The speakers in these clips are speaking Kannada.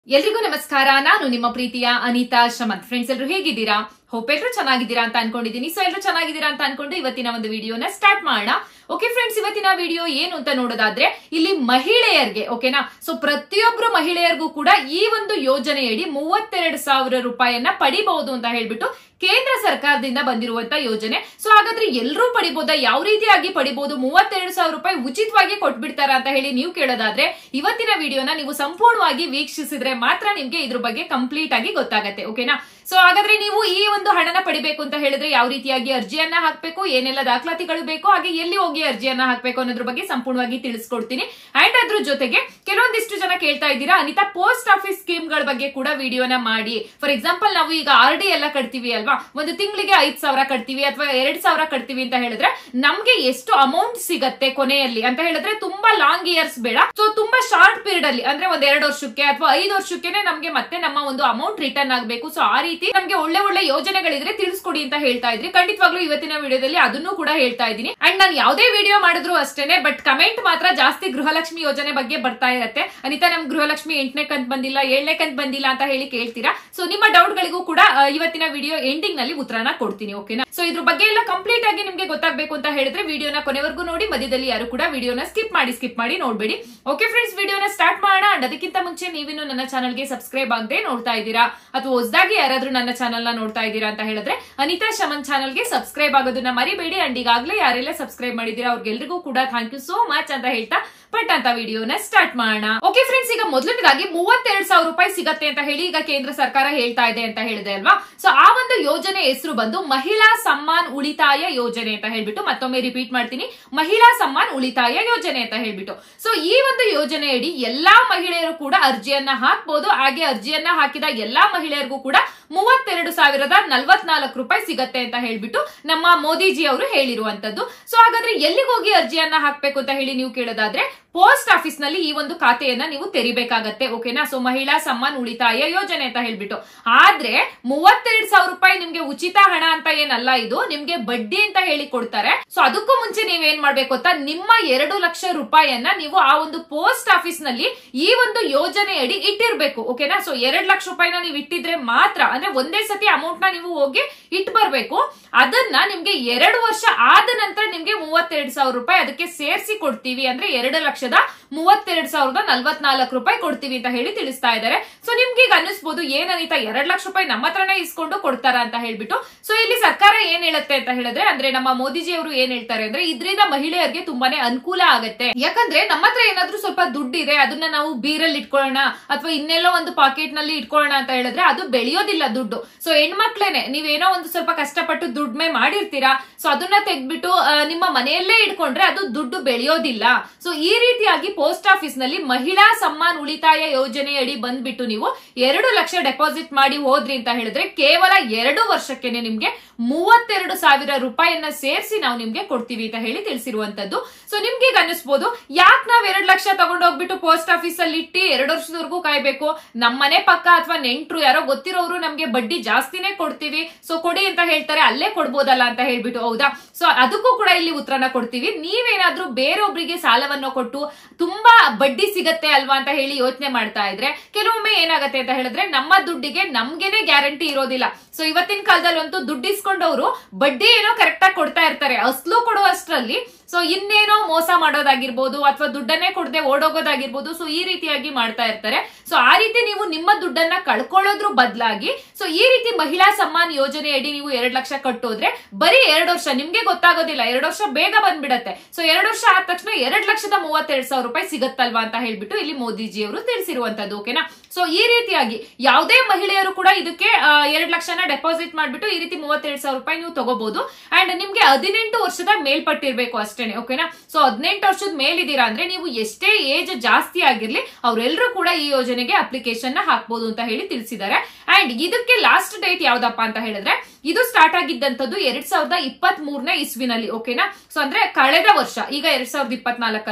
ಎಲ್ರಿಗೂ ನಮಸ್ಕಾರ ನಾನು ನಿಮ್ಮ ಪ್ರೀತಿಯ ಅನಿತಾ ಶಮಂತ್ ಫ್ರೆಂಡ್ಸ್ ಎಲ್ರು ಹೇಗಿದ್ದೀರಾ ಹೋಪ್ ಎಲ್ರು ಚೆನ್ನಾಗಿದ್ದೀರಾ ಅಂತ ಅನ್ಕೊಂಡಿದ್ದೀನಿ ಸೊ ಎಲ್ರು ಚೆನ್ನಾಗಿದ್ದೀರಾ ಅಂತ ಅನ್ಕೊಂಡು ಇವತ್ತಿನ ಒಂದು ವಿಡಿಯೋನ ಸ್ಟಾರ್ಟ್ ಮಾಡೋಣ ಓಕೆ ಫ್ರೆಂಡ್ಸ್ ಇವತ್ತಿನ ವಿಡಿಯೋ ಏನು ಅಂತ ನೋಡೋದಾದ್ರೆ ಇಲ್ಲಿ ಮಹಿಳೆಯರಿಗೆ ಓಕೆನಾ ಸೊ ಪ್ರತಿಯೊಬ್ರು ಮಹಿಳೆಯರಿಗೂ ಕೂಡ ಈ ಒಂದು ಯೋಜನೆಯಡಿ ಮೂವತ್ತೆರಡು ಸಾವಿರ ರೂಪಾಯಿಯನ್ನ ಪಡಿಬಹುದು ಅಂತ ಹೇಳ್ಬಿಟ್ಟು ಕೇಂದ್ರ ಸರ್ಕಾರದಿಂದ ಬಂದಿರುವಂತ ಯೋಜನೆ ಸೊ ಹಾಗಾದ್ರೆ ಎಲ್ಲರೂ ಪಡಿಬಹುದಾ ಯಾವ ರೀತಿಯಾಗಿ ಪಡಿಬಹುದು ಮೂವತ್ತೆರಡು ಸಾವಿರ ರೂಪಾಯಿ ಉಚಿತವಾಗಿ ಕೊಟ್ಬಿಡ್ತಾರ ಅಂತ ಹೇಳಿ ನೀವು ಕೇಳೋದಾದ್ರೆ ಇವತ್ತಿನ ವಿಡಿಯೋನ ನೀವು ಸಂಪೂರ್ಣವಾಗಿ ವೀಕ್ಷಿಸಿದ್ರೆ ಮಾತ್ರ ನಿಮ್ಗೆ ಇದ್ರ ಬಗ್ಗೆ ಕಂಪ್ಲೀಟ್ ಆಗಿ ಗೊತ್ತಾಗತ್ತೆ ಓಕೆನಾ ಸೊ ಹಾಗಾದ್ರೆ ನೀವು ಈ ಒಂದು ಹಣನ ಪಡಿಬೇಕು ಅಂತ ಹೇಳಿದ್ರೆ ಯಾವ ರೀತಿಯಾಗಿ ಅರ್ಜಿಯನ್ನ ಹಾಕ್ಬೇಕು ಏನೆಲ್ಲ ದಾಖಲಾತಿಗಳು ಬೇಕು ಹಾಗೆ ಎಲ್ಲಿ ಹೋಗಿ ಅರ್ಜಿಯನ್ನ ಹಾಕ್ಬೇಕು ಅನ್ನೋದ್ರ ಬಗ್ಗೆ ಸಂಪೂರ್ಣವಾಗಿ ತಿಳಿಸ್ಕೊಡ್ತೀನಿ ಅಂಡ್ ಅದ್ರ ಜೊತೆಗೆ ಕೆಲವೊಂದಿಷ್ಟು ಜನ ಕೇಳ್ತಾ ಇದ್ದೀರಾ ಅನಿತಾ ಪೋಸ್ಟ್ ಆಫೀಸ್ ಸ್ಕೀಮ್ ಗಳ ಬಗ್ಗೆ ಕೂಡ ವಿಡಿಯೋನ ಮಾಡಿ ಫಾರ್ ಎಕ್ಸಾಂಪಲ್ ನಾವು ಈಗ ಆರ್ ಡಿ ಎಲ್ಲ ಕಟ್ತೀವಿ ಅಲ್ವಾ ಒಂದು ತಿಂಗಳಿಗೆ ಐದ್ ಸಾವಿರ ಕಟ್ತೀವಿ ಅಥವಾ ಎರಡ್ ಸಾವಿರ ಕಟ್ತೀವಿ ಅಂತ ಹೇಳಿದ್ರೆ ನಮ್ಗೆ ಎಷ್ಟು ಅಮೌಂಟ್ ಸಿಗತ್ತೆ ಕೊನೆಯಲ್ಲಿ ಅಂತ ಹೇಳಿದ್ರೆ ತುಂಬಾ ಲಾಂಗ್ ಇಯರ್ಸ್ ಬೇಡ ಸೊ ತುಂಬಾ ಶಾರ್ಟ್ ಪೀರಿಯಡ್ ಅಲ್ಲಿ ಅಂದ್ರೆ ಒಂದ್ ಎರಡು ವರ್ಷಕ್ಕೆ ಅಥವಾ ಐದು ವರ್ಷಕ್ಕೆ ನಮ್ಗೆ ಮತ್ತೆ ನಮ್ಮ ಒಂದು ಅಮೌಂಟ್ ರಿಟರ್ನ್ ಆಗಬೇಕು ಸೊ ಆ ರೀತಿ ನಮ್ಗೆ ಒಳ್ಳೆ ಒಳ್ಳೆ ಯೋಜನೆಗಳಿದ್ರೆ ತಿಳಿಸ್ಕೊಡಿ ಅಂತ ಹೇಳ್ತಾ ಇದ್ರಿ ಖಂಡಿತವಾಗ್ಲೂ ಇವತ್ತಿನ ವಿಡಿಯೋದಲ್ಲಿ ಅದನ್ನು ಕೂಡ ಹೇಳ್ತಾ ಇದ್ದೀನಿ ಅಂಡ್ ನಾನು ಯಾವುದೇ ವಿಡಿಯೋ ಮಾಡಿದ್ರು ಅಷ್ಟೇನೆ ಬಟ್ ಕಮೆಂಟ್ ಮಾತ್ರ ಜಾಸ್ತಿ ಗೃಹಲಕ್ಷ್ಮಿ ಯೋಜನೆ ಬಗ್ಗೆ ಬರ್ತಾ ಇರತ್ತೆ ಅನಿತಾ ನಮ್ ಗೃಹಲಕ್ಷ್ಮಿ ಎಂಟನೇ ಕಂತ್ ಬಂದಿಲ್ಲ ಏಳನೇ ಕಂತ್ ಬಂದಿಲ್ಲ ಅಂತ ಹೇಳಿ ಕೇಳ್ತೀರಾ ಸೊ ನಿಮ್ಮ ಡೌಟ್ ಗಳಿಗೂ ಕೂಡ ಆ, ಇವತ್ತಿನ ವಿಡಿಯೋ ಎಂಡಿಂಗ್ ನಲ್ಲಿ ಉತ್ತರನ ಕೊಡ್ತೀನಿ ಓಕೆನಾ ಸೊ ಇದ್ರ ಬಗ್ಗೆ ಎಲ್ಲ ಕಂಪ್ಲೀಟ್ ಆಗಿ ನಿಮ್ಗೆ ಗೊತ್ತಾಗಬೇಕು ಅಂತ ಹೇಳಿದ್ರೆ ವಿಡಿಯೋನ ಕೊನೆವರೆಗೂ ನೋಡಿ ಮಧ್ಯದಲ್ಲಿ ಯಾರು ಕೂಡ ವಿಡಿಯೋನ ಸ್ಕಿಪ್ ಮಾಡಿ ಸ್ಕಿಪ್ ಮಾಡಿ ನೋಡ್ಬೇಡಿ ಓಕೆ ಫ್ರೆಂಡ್ಸ್ ವಿಡಿಯೋನ ಸ್ಟಾರ್ಟ್ ಮಾಡೋಣ ಅಂಡ್ ಅದಕ್ಕಿಂತ ಮುಂಚೆ ನೀವಿನ್ನು ನನ್ನ ಚಾನಲ್ಗೆ ಸಬ್ಸ್ಕ್ರೈಬ್ ಆಗದೆ ನೋಡ್ತಾ ಇದ್ದೀರಾ ಅಥವಾ ಹೊಸದಾಗಿ ಯಾರಾದ್ರೂ ನನ್ನ ಚಾನಲ್ ನ ನೋಡ್ತಾ ಇದ್ದೀರಾ ಅಂತ ಹೇಳಿದ್ರೆ ಅನಿತಾ ಶಮನ್ ಚಾನಲ್ಗೆ ಸಬ್ಸ್ಕ್ರೈಬ್ ಆಗೋದನ್ನ ಮರಿಬೇಡಿ ಅಂಡ್ ಈಗಾಗಲೇ ಯಾರೆಲ್ಲ ಸಬ್ಸ್ಕ್ರೈಬ್ ಮಾಡಿದ್ದೀರಾ ಅವ್ರಿಗೆಲ್ರಿಗೂ ಕೂಡ ಥ್ಯಾಂಕ್ ಯು ಸೋ ಮಚ್ ಅಂತ ಹೇಳ್ತಾ ಬಟ್ ಅಂತ ವಿಡಿಯೋನ ಸ್ಟಾರ್ಟ್ ಮಾಡೋಣ ಓಕೆ ಫ್ರೆಂಡ್ಸ್ ಈಗ ಮೊದಲನೇದಾಗಿ ಮೂವತ್ತೆರಡು ಸಾವಿರ ರೂಪಾಯಿ ಸಿಗತ್ತೆ ಅಂತ ಹೇಳಿ ಈಗ ಕೇಂದ್ರ ಸರ್ಕಾರ ಹೇಳ್ತಾ ಇದೆ ಅಂತ ಹೇಳಿದೆ ಅಲ್ವಾ ಸೊ ಆ ಒಂದು ಯೋಜನೆ ಹೆಸರು ಬಂದು ಮಹಿಳಾ ಸಮ್ಮಾನ್ ಉಳಿತಾಯ ಯೋಜನೆ ಅಂತ ಹೇಳ್ಬಿಟ್ಟು ಮತ್ತೊಮ್ಮೆ ರಿಪೀಟ್ ಮಾಡ್ತೀನಿ ಮಹಿಳಾ ಸಮ್ಮಾನ್ ಉಳಿತಾಯ ಯೋಜನೆ ಅಂತ ಹೇಳ್ಬಿಟ್ಟು ಸೊ ಈ ಒಂದು ಯೋಜನೆಯಡಿ ಎಲ್ಲಾ ಮಹಿಳೆಯರು ಕೂಡ ಅರ್ಜಿಯನ್ನ ಹಾಕ್ಬೋದು ಹಾಗೆ ಅರ್ಜಿಯನ್ನ ಹಾಕಿದ ಎಲ್ಲಾ ಮಹಿಳೆಯರಿಗೂ ಕೂಡ ಮೂವತ್ತೆರಡು ಸಾವಿರದ ನಲ್ವತ್ನಾಲ್ಕು ರೂಪಾಯಿ ಸಿಗತ್ತೆ ಅಂತ ಹೇಳ್ಬಿಟ್ಟು ನಮ್ಮ ಮೋದಿಜಿ ಅವರು ಹೇಳಿರುವಂತದ್ದು ಸೊ ಹಾಗಾದ್ರೆ ಎಲ್ಲಿಗೆ ಹೋಗಿ ಅರ್ಜಿಯನ್ನ ಹಾಕ್ಬೇಕು ಅಂತ ಹೇಳಿ ನೀವು ಕೇಳೋದಾದ್ರೆ ಪೋಸ್ಟ್ ಆಫೀಸ್ ನಲ್ಲಿ ಈ ಒಂದು ಖಾತೆಯನ್ನ ನೀವು ತೆರಿಬೇಕಾಗತ್ತೆ ಓಕೆನಾ ಸೊ ಮಹಿಳಾ ಸಮ್ಮಾನ್ ಉಳಿತಾಯ ಯೋಜನೆ ಅಂತ ಹೇಳ್ಬಿಟ್ಟು ಆದ್ರೆ ಮೂವತ್ತೆರಡು ಸಾವಿರ ರೂಪಾಯಿ ನಿಮ್ಗೆ ಉಚಿತ ಹಣ ಅಂತ ಏನಲ್ಲ ಇದು ನಿಮ್ಗೆ ಬಡ್ಡಿ ಅಂತ ಹೇಳಿ ಕೊಡ್ತಾರೆ ಸೊ ಅದಕ್ಕೂ ಮುಂಚೆ ನೀವೇನ್ ಮಾಡ್ಬೇಕು ಅಂತ ನಿಮ್ಮ ಎರಡು ಲಕ್ಷ ರೂಪಾಯಿಯನ್ನ ನೀವು ಆ ಒಂದು ಪೋಸ್ಟ್ ಆಫೀಸ್ ನಲ್ಲಿ ಈ ಒಂದು ಯೋಜನೆಯಡಿ ಇಟ್ಟಿರ್ಬೇಕು ಓಕೆನಾ ಸೊ ಎರಡ್ ಲಕ್ಷ ರೂಪಾಯಿನ ನೀವು ಇಟ್ಟಿದ್ರೆ ಮಾತ್ರ ಅಂದ್ರೆ ಒಂದೇ ಸತಿ ಅಮೌಂಟ್ ನ ನೀವು ಹೋಗಿ ಇಟ್ ಬರ್ಬೇಕು ಅದನ್ನ ನಿಮ್ಗೆ ಎರಡು ವರ್ಷ ಆದ ನಂತರ ನಿಮ್ಗೆ ಮೂವತ್ತೆರಡು ಸಾವಿರ ರೂಪಾಯಿ ಅದಕ್ಕೆ ಸೇರಿಸಿ ಕೊಡ್ತೀವಿ ಅಂದ್ರೆ ಎರಡು ಲಕ್ಷದ ಮೂವತ್ತೆರಡು ಸಾವಿರದ ನಲ್ವತ್ನಾಲ್ಕು ರೂಪಾಯಿ ಕೊಡ್ತೀವಿ ಅಂತ ಹೇಳಿ ತಿಳಿಸ್ತಾ ಇದ್ದಾರೆ ಸೊ ನಿಮ್ಗೆ ಈಗ ಅನಿಸ್ಬೋದು ಏನನಿತಾ ಎರಡ್ ಲಕ್ಷ ರೂಪಾಯಿ ನಮ್ಮ ಹತ್ರನೇ ಇಸ್ಕೊಂಡು ಕೊಡ್ತಾರ ಅಂತ ಹೇಳ್ಬಿಟ್ಟು ಸೊ ಇಲ್ಲಿ ಸರ್ಕಾರ ಏನ್ ಹೇಳುತ್ತೆ ಅಂತ ಹೇಳಿದ್ರೆ ಅಂದ್ರೆ ನಮ್ಮ ಮೋದಿಜಿ ಅವರು ಏನ್ ಹೇಳ್ತಾರೆ ಅಂದ್ರೆ ಇದರಿಂದ ಮಹಿಳೆಯರಿಗೆ ತುಂಬಾನೇ ಅನುಕೂಲ ಆಗತ್ತೆ ಯಾಕಂದ್ರೆ ನಮ್ಮ ಹತ್ರ ಏನಾದ್ರೂ ಸ್ವಲ್ಪ ದುಡ್ಡು ಇದೆ ಅದನ್ನ ನಾವು ಬೀರಲ್ಲಿ ಇಟ್ಕೊಳ್ಳೋಣ ಅಥವಾ ಇನ್ನೆಲ್ಲೋ ಒಂದು ಪಾಕೆಟ್ ನಲ್ಲಿ ಇಟ್ಕೊಳ್ಳೋಣ ಅಂತ ಹೇಳಿದ್ರೆ ಅದು ಬೆಳೆಯೋದಿಲ್ಲ ದುಡ್ಡು ಸೊ ಹೆಣ್ಮಕ್ಳೇನೆ ನೀವೇನೋ ಒಂದು ಸ್ವಲ್ಪ ಕಷ್ಟಪಟ್ಟು ದುಡ್ಮೆ ಮಾಡಿರ್ತೀರಾ ಸೊ ಅದನ್ನ ತೆಗ್ದ್ಬಿಟ್ಟು ಆ, ನಿಮ್ಮ ಮನೆಯಲ್ಲೇ ಇಟ್ಕೊಂಡ್ರೆ ಅದು ದುಡ್ಡು ಬೆಳೆಯೋದಿಲ್ಲ ಸೊ ಈ ರೀತಿಯಾಗಿ ಪೋಸ್ಟ್ ಆಫೀಸ್ ನಲ್ಲಿ ಮಹಿಳಾ ಸಮ್ಮಾನ್ ಉಳಿತಾಯ ಯೋಜನೆಯಡಿ ಬಂದ್ಬಿಟ್ಟು ನೀವು ಎರಡು ಲಕ್ಷ ಡೆಪಾಸಿಟ್ ಮಾಡಿ ಹೋದ್ರಿ ಅಂತ ಹೇಳಿದ್ರೆ ಕೇವಲ ಎರಡು ವರ್ಷಕ್ಕೆನೆ ನಿಮ್ಗೆ ಮೂವತ್ತೆರಡು ಸಾವಿರ ರೂಪಾಯಿಯನ್ನ ಸೇರಿಸಿ ನಾವು ನಿಮ್ಗೆ ಕೊಡ್ತೀವಿ ಅಂತ ಹೇಳಿ ತಿಳಿಸಿರುವಂತದ್ದು ಸೊ ನಿಮ್ಗೆ ಈಗ ಅನಿಸ್ಬೋದು ಯಾಕೆ ನಾವ್ ಎರಡ್ ಲಕ್ಷ ತಗೊಂಡೋಗ್ಬಿಟ್ಟು ಪೋಸ್ಟ್ ಆಫೀಸ್ ಅಲ್ಲಿ ಇಟ್ಟು ಎರಡು ವರ್ಷದವರೆಗೂ ಕಾಯ್ಬೇಕು ನಮ್ಮ ಮನೆ ಪಕ್ಕ ಅಥವಾ ನೆಂಟ್ರು ಯಾರೋ ಗೊತ್ತಿರೋರು ನಮ್ಗೆ ಬಡ್ಡಿ ಜಾಸ್ತಿನೇ ಕೊಡ್ತೀವಿ ಸೊ ಕೊಡಿ ಅಂತ ಹೇಳ್ತಾರೆ ಅಲ್ಲೇ ಕೊಡ್ಬೋದಲ್ಲ ಅಂತ ಹೇಳ್ಬಿಟ್ಟು ಹೌದಾ ಸೊ ಅದಕ್ಕೂ ಕೂಡ ಇಲ್ಲಿ ಉತ್ತರನ ಕೊಡ್ತೀವಿ ನೀವೇನಾದ್ರೂ ಬೇರೊಬ್ರಿಗೆ ಸಾಲವನ್ನು ಕೊಟ್ಟು ತುಂಬಾ ಬಡ್ಡಿ ಸಿಗತ್ತೆ ಅಲ್ವಾ ಅಂತ ಹೇಳಿ ಯೋಚನೆ ಮಾಡ್ತಾ ಇದ್ರೆ ಕೆಲವೊಮ್ಮೆ ಏನಾಗತ್ತೆ ಅಂತ ಹೇಳಿದ್ರೆ ನಮ್ಮ ದುಡ್ಡಿಗೆ ನಮ್ಗೆನೆ ಗ್ಯಾರಂಟಿ ಇರೋದಿಲ್ಲ ಸೊ ಇವತ್ತಿನ ಕಾಲದಲ್ಲಂತೂ ದುಡ್ಡು ಇಸ್ಕೊಂಡವರು ಬಡ್ಡಿ ಏನೋ ಕರೆಕ್ಟ್ ಆಗಿ ಕೊಡ್ತಾ ಇರ್ತಾರೆ ಅಸ್ಲು ಕೊಡುವಷ್ಟರಲ್ಲಿ ಸೊ ಇನ್ನೇನೋ ಮೋಸ ಮಾಡೋದಾಗಿರ್ಬೋದು ಅಥವಾ ದುಡ್ಡನ್ನೇ ಕೊಡದೆ ಓಡೋಗೋದಾಗಿರ್ಬೋದು ಸೊ ಈ ರೀತಿಯಾಗಿ ಮಾಡ್ತಾ ಇರ್ತಾರೆ ಸೊ ಆ ರೀತಿ ನೀವು ನಿಮ್ಮ ದುಡ್ಡನ್ನ ಕಳ್ಕೊಳ್ಳೋದ್ರ ಬದಲಾಗಿ ಸೊ ಈ ರೀತಿ ಮಹಿಳಾ ಸಮ್ಮಾನ್ ಯೋಜನೆಯಡಿ ನೀವು ಎರಡ್ ಲಕ್ಷ ಕಟ್ಟೋದ್ರೆ ಬರೀ ಎರಡು ವರ್ಷ ನಿಮ್ಗೆ ಗೊತ್ತಾಗೋದಿಲ್ಲ ಎರಡು ವರ್ಷ ಬೇಗ ಬಂದ್ಬಿಡತ್ತೆ ಸೊ ಎರಡು ವರ್ಷ ಆದ ತಕ್ಷಣ ಎರಡ್ ಲಕ್ಷದ ಮೂವತ್ತೆರಡು ಸಾವಿರ ರೂಪಾಯಿ ಸಿಗತ್ತಲ್ವಾ ಅಂತ ಹೇಳ್ಬಿಟ್ಟು ಇಲ್ಲಿ ಮೋದಿಜಿ ಅವರು ತಿಳಿಸಿರುವಂತದ್ದು ಓಕೆನಾ ಸೊ ಈ ರೀತಿಯಾಗಿ ಯಾವುದೇ ಮಹಿಳೆಯರು ಕೂಡ ಇದಕ್ಕೆ ಎರಡ್ ಲಕ್ಷನ ಡೆಪಾಸಿಟ್ ಮಾಡ್ಬಿಟ್ಟು ಈ ರೀತಿ ಮೂವತ್ತೆರಡು ಸಾವಿರ ರೂಪಾಯಿ ನೀವು ತಗೋಬಹುದು ಅಂಡ್ ನಿಮ್ಗೆ ಹದಿನೆಂಟು ವರ್ಷದ ಮೇಲ್ಪಟ್ಟಿರ್ಬೇಕು ಅಷ್ಟೇನೆ ಓಕೆನಾ ಸೊ ಹದಿನೆಂಟು ವರ್ಷದ ಮೇಲಿದ್ದೀರಾ ಅಂದ್ರೆ ನೀವು ಎಷ್ಟೇ ಏಜ್ ಜಾಸ್ತಿ ಆಗಿರ್ಲಿ ಅವರೆಲ್ಲರೂ ಕೂಡ ಈ ಯೋಜನೆಗೆ ಅಪ್ಲಿಕೇಶನ್ ನ ಹಾಕ್ಬೋದು ಅಂತ ಹೇಳಿ ತಿಳಿಸಿದ್ದಾರೆ ಅಂಡ್ ಇದಕ್ಕೆ ಲಾಸ್ಟ್ ಡೇಟ್ ಯಾವ್ದಪ್ಪ ಅಂತ ಹೇಳಿದ್ರೆ ಇದು ಸ್ಟಾರ್ಟ್ ಆಗಿದ್ದಂಥದ್ದು ಎರಡ್ ಸಾವಿರದ ಇಪ್ಪತ್ತ್ ಮೂರನೇ ಇಸ್ವಿನಲ್ಲಿ ಓಕೆನಾ ಸೊ ಅಂದ್ರೆ ಕಳೆದ ವರ್ಷ ಈಗ ಎರಡ್ ಸಾವಿರದ ಇಪ್ಪತ್ನಾಲ್ಕಲ್ವಾ